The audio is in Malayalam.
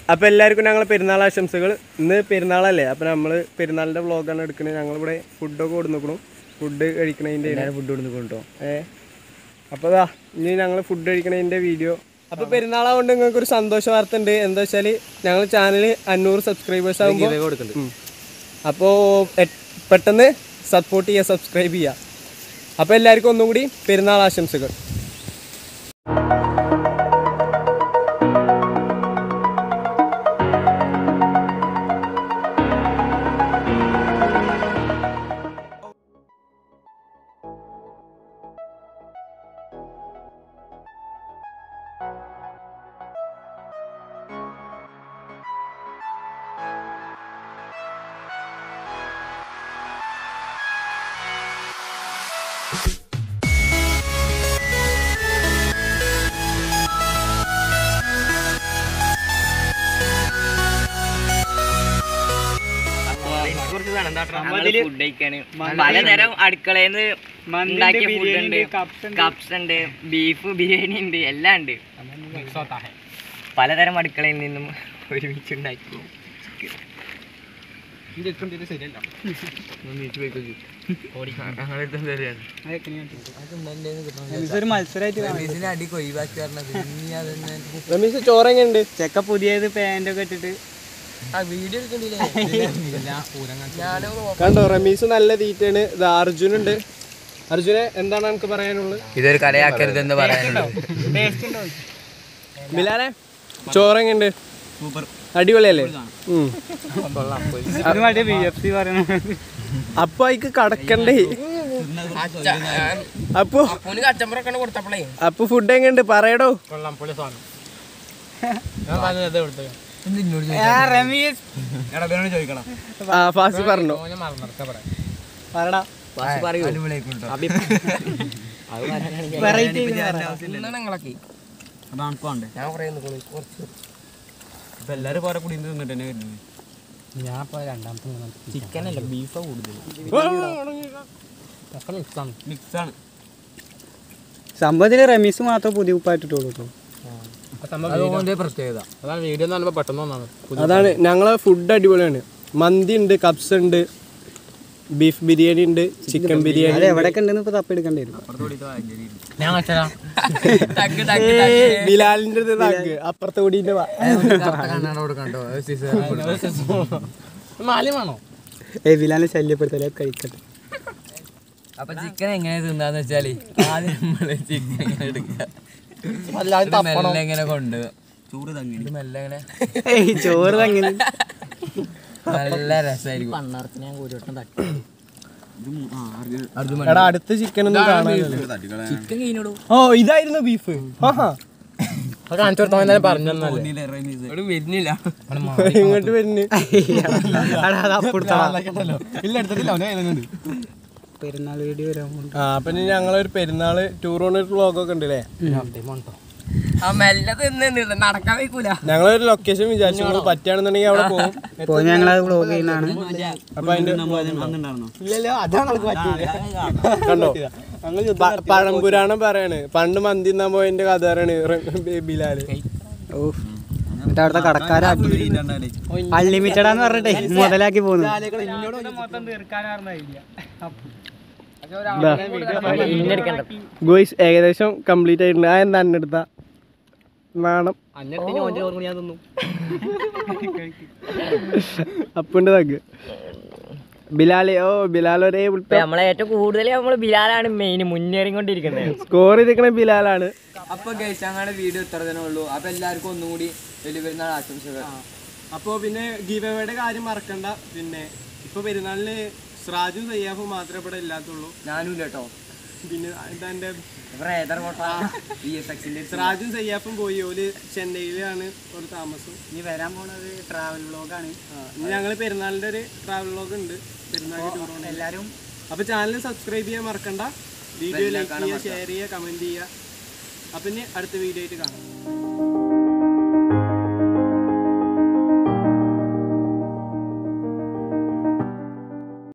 അപ്പോൾ എല്ലാവർക്കും ഞങ്ങൾ പെരുന്നാൾ ആശംസകൾ ഇന്ന് പെരുന്നാളല്ലേ അപ്പോൾ നമ്മൾ പെരുന്നാളിൻ്റെ വ്ളോഗാണ് എടുക്കുന്നത് ഞങ്ങളിവിടെ ഫുഡൊക്കെ കൊടുന്നു ഫുഡ് കഴിക്കണതിൻ്റെ ഫുഡ് കൊടുത്ത് കൊണ്ടോ ഏ അപ്പോൾ അതാ ഇനി ഞങ്ങൾ ഫുഡ് കഴിക്കണതിൻ്റെ വീഡിയോ അപ്പോൾ പെരുന്നാളാകൊണ്ട് നിങ്ങൾക്ക് ഒരു സന്തോഷ വാർത്ത ഉണ്ട് എന്താ വെച്ചാൽ ഞങ്ങൾ ചാനൽ അഞ്ഞൂറ് സബ്സ്ക്രൈബേഴ്സ് ആകുമ്പോൾ കൊടുക്കുന്നുണ്ട് അപ്പോൾ പെട്ടെന്ന് സപ്പോർട്ട് ചെയ്യുക സബ്സ്ക്രൈബ് ചെയ്യുക അപ്പോൾ എല്ലാവർക്കും ഒന്നും കൂടി പെരുന്നാൾ ആശംസകൾ ഫുഡ് കഴിക്കാണ് പലതരം അടുക്കളയിന്ന് ഉണ്ടാക്കിയ ഫുഡ് ഉണ്ട് കപ്സ് ഉണ്ട് ബീഫ് ബിരിയാണി ഉണ്ട് എല്ലാം ഉണ്ട് പലതരം അടുക്കളയിൽ നിന്നും ഒരുമിച്ച് ഉണ്ടാക്കി ഒരു മത്സരമായിട്ട് റമീസ് ചോറെങ്ങനെയുണ്ട് ചെക്ക പുതിയത് പാൻ്റ് ഒക്കെ ഇട്ടിട്ട് കണ്ടോ റമീസ് നല്ല തീറ്റയാണ് ഇത് അർജുനുണ്ട് അർജുനെ എന്താണ് നമുക്ക് പറയാനുള്ളത് ഇതൊരു കലയാക്കരുതെന്ന് പറയാനുള്ളൂ ബിലാലെ ചോറെങ്ങനെയുണ്ട് അടിപൊളിയല്ലേ ഉം. ഇത് മറ്റേ ബി എഫ് സി പറയണത് അപ്പൊ അതിക്ക് കടക്കണ്ടേ അപ്പൊ അപ്പൊ ഫുഡ് എങ്ങനെയുണ്ട് പറയടോ റമീസ് ആ ഫാസി പറഞ്ഞോ പറടാ പറയൂ വെറൈറ്റി എല്ലാരും കുറെ കൂടി തിന്നിട്ട് തന്നെ വരുന്നത് ചിക്കൻ അല്ല ബീഫാ കൂടുതൽ മിക്സ് ആണ് സംഭവത്തിൽ റമീസ് മാത്രം പുതിയ ഉപ്പായിട്ടിട്ടുള്ളൂ കേട്ടോ അതുകൊണ്ട് പ്രത്യേകത അതാണ് വീഡിയോ എന്ന് പറയുമ്പോൾ പെട്ടെന്ന് വന്നാണ് അതാണ് ഞങ്ങളെ ഫുഡ് അടിപൊളിയാണ് മന്തി ഉണ്ട് കപ്സ് ഉണ്ട് ബീഫ് ബിരിയാണി ഉണ്ട് ചിക്കൻ ബിരിയാണി അത് എവിടെയൊക്കെ ഉണ്ടെന്ന് ഇപ്പൊ തപ്പെടുക്കേണ്ടി വരും ഞാൻ വെച്ചാ ബിലാലിന്റെ ഇത് താക്ക് അപ്പുറത്തെ കൂടിന്റെ മാലിമാണോ ഏ വിലാനെ ശല്യപ്പെടുത്തലേ കഴിക്കട്ടെ അപ്പൊ ചിക്കൻ എങ്ങനെ തിന്നാന്ന് വെച്ചാല് ആദ്യം നമ്മള് ചിക്കൻ എടുക്കുക മെല്ലെ ഇങ്ങനെ കൊണ്ട് ചൂട് തങ്ങി മെല്ലെ ഇങ്ങനെ ഏയ് ചോറ് അങ്ങനെ നല്ല രസമായിരിക്കും എടാ അടുത്ത ചിക്കൻ ഒന്നും കാണാനില്ല ചിക്കൻ കഴിഞ്ഞോളൂ ഓ ഇതായിരുന്നു ബീഫ് വരുന്നില്ല ഇങ്ങോട്ട് വരുന്നു പെരുന്നാൾ വീഡിയോ വരാൻ പോകുന്നുണ്ട് ആ അപ്പൊ ഇനി ഞങ്ങളൊരു പെരുന്നാള് ടൂർ പോണൊരു വ്ളോഗൊക്കെ ഉണ്ട് അല്ലേ ആ മെല്ലെ തിന്ന് നടക്കാൻ വയ്ക്കൂല ഞങ്ങളൊരു ലൊക്കേഷൻ വിചാരിച്ചു നമ്മള് പറ്റുകയാണെന്നുണ്ടെങ്കിൽ അവിടെ പോകും ഇപ്പോൾ ഞങ്ങളത് വ്ളോഗ് ചെയ്യുന്നതാണ് അപ്പൊ അതിന്റെ കണ്ടോ പ- പഴംപുരാണം പറയാണ് പണ്ട് മന്തി തിന്നാൻ പോയതിന്റെ കഥ പറയാണ് ബിലാല് ഓ എന്നിട്ട് അവിടുത്തെ കടക്കാരാക്കി അൺലിമിറ്റഡ് ആന്ന് പറഞ്ഞിട്ടേ മുതലാക്കി പോന്നു ഗോയ്സ് ഏകദേശം കംപ്ലീറ്റ് ആയിട്ടുണ്ട് ആ എന്താ എന്നെടുത്ത നാണം അപ്പുണ്ട് തഗ് ബിലാലെ ഓ ബിലാൽ ഒരേ നമ്മളെ ഏറ്റവും കൂടുതൽ നമ്മള് ബിലാലാണ് മെയിൻ മുന്നേറിക്കൊണ്ടിരിക്കുന്നത് സ്കോർ ചെയ്തിരിക്കണ ബിലാലാണ് അപ്പൊ ഗൈസ് ഞങ്ങളുടെ വീഡിയോ ഇത്ര തന്നെ ഉള്ളൂ അപ്പൊ എല്ലാവർക്കും ഒന്നും കൂടി വലിയ പെരുന്നാൾ ആശംസകൾ അപ്പോൾ പിന്നെ ഗീവ് അവയുടെ കാര്യം മറക്കണ്ട പിന്നെ ഇപ്പൊ പെരുന്നാളിന് സ്രാജും സയ്യാഫും മാത്രമേ ഇവിടെ ഇല്ലാത്തുള്ളൂ ഞാനും കേട്ടോ പിന്നെ ഇതാ എൻ്റെ ഏതർ ഇ എസ് എക്സിന്റെ സ്രാജും സയ്യാഫും പോയി ഓല് ചെന്നൈയിലാണ് ഒരു താമസം ഇനി വരാൻ പോണത് ട്രാവൽ വ്ളോഗാണ് ആ, ഇനി ഞങ്ങൾ പെരുന്നാളിന്റെ ഒരു ട്രാവൽ വ്ലോഗ് ഉണ്ട് പെരുന്നാൾ ടൂർ എല്ലാരും അപ്പൊ ചാനൽ സബ്സ്ക്രൈബ് ചെയ്യാൻ മറക്കണ്ട വീഡിയോ ലൈക്ക് ചെയ്യുക ഷെയർ ചെയ്യുക കമന്റ് ചെയ്യുക അപ്പൊ ഇനി അടുത്ത വീഡിയോ ആയിട്ട് കാണാം